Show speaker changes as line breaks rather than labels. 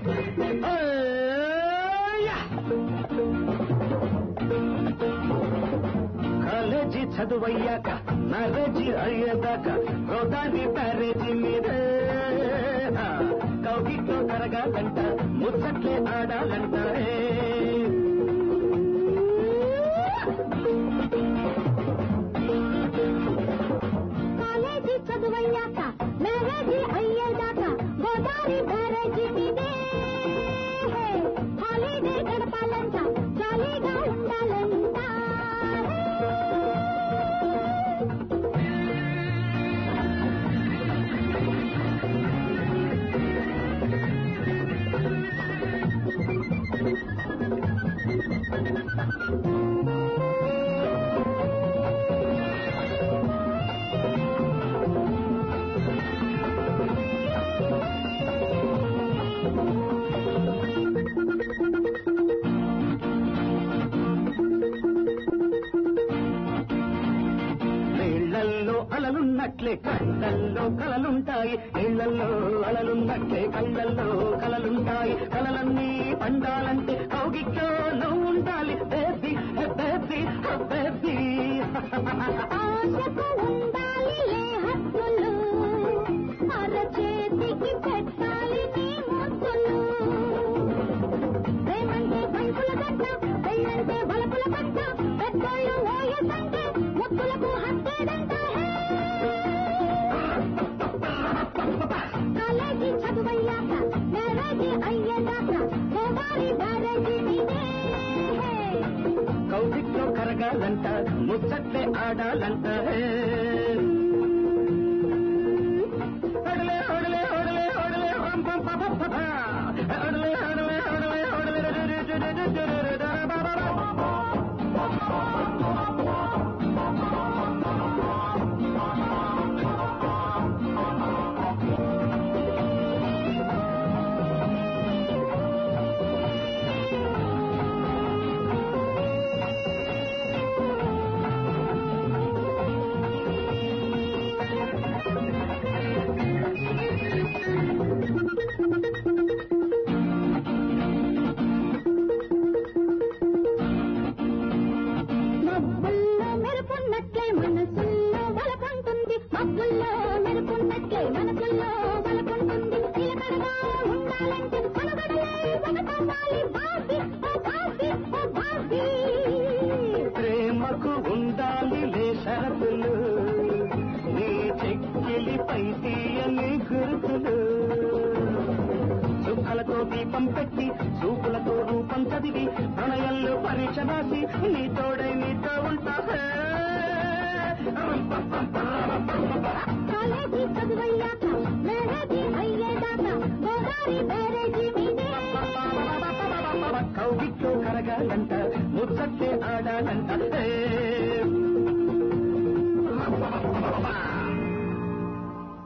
ఓయ్యా! College చదువయ్యాక marriage అయ్యేదాకా రోదాని బ్యారేజీ మీద కౌగిట్లో కరగాలంట ముచ్చట్లే ఆడాలంట ఏ.
కాలేజీ చదువయ్యాక మ్యారేజీ అయ్యేదాకా గోదావరి బ్యారేజీ మీదే హాలిడే గడపాలంట జాలీగా ఉండాలంట
నీళ్లల్లో అలలున్నట్లే కళ్ళల్లో కలలుంటాయి నీళ్లల్లో అలలున్నట్లే కళ్ళల్లో కలలుంటాయి కలలన్నీ పండాలంటే కౌగిట్లో నువ్వు ఉండాలి బేబీ బేబీ బేబీ
ఆశకు ఉండాలి ఏ హక్కులు అరచేతికి పెట్టాలి నీ ముద్దులు ప్రేమంటే పంకుల గడ్డ పెళ్ళంటే బలపుల గడ్డ పెద్దోళ్ళు ఓయసంటే ముద్దులకు హత్తేదంట కాలేజీ చదువయ్యాక మ్యారేజీ అయ్యేదాకా గోదావరి బ్యారేజీ మీదే
కౌగిట్లో కరగాలంట ముచ్చట్లే ఆడాలంట ఒడలే ఒడలే ఒడలే ఒడలే రం పం ప ప ప ప. ఒడలే ఒడలే ఒడలే ఒడలే రు రు రు రు రు రు రు రు రు రు రు.
మబ్బుల్లో మెరుపున్నట్లే మనసుల్లో వలకుంటుంది మబ్బుల్లో మెరుపున్నట్లే మనసుల్లో వలకుంటుంది నిలకడగా ఉండాలంటే మనుగడలే ఒకటవ్వాలి బాబీ ఓ బాబీ ఓ బాబీ
ప్రేమకు ఉండాలి లే షరతులు నీ చెక్కిలిపై తీయని గురుతులు సుఖలతో దీపం పెట్టి చూపులతో రూపం చదివి ప్రణయంలో పరీక్ష రాసి నీ తోడై నీతో ఉంటా
కాలేజీ చదువయ్యాక మ్యారేజీ అయ్యేదాకా గోదావరి బ్యారేజీ మీదే
కౌగిట్లో కరగాలంట ముచ్చట్లే ఆడాలంట ఏ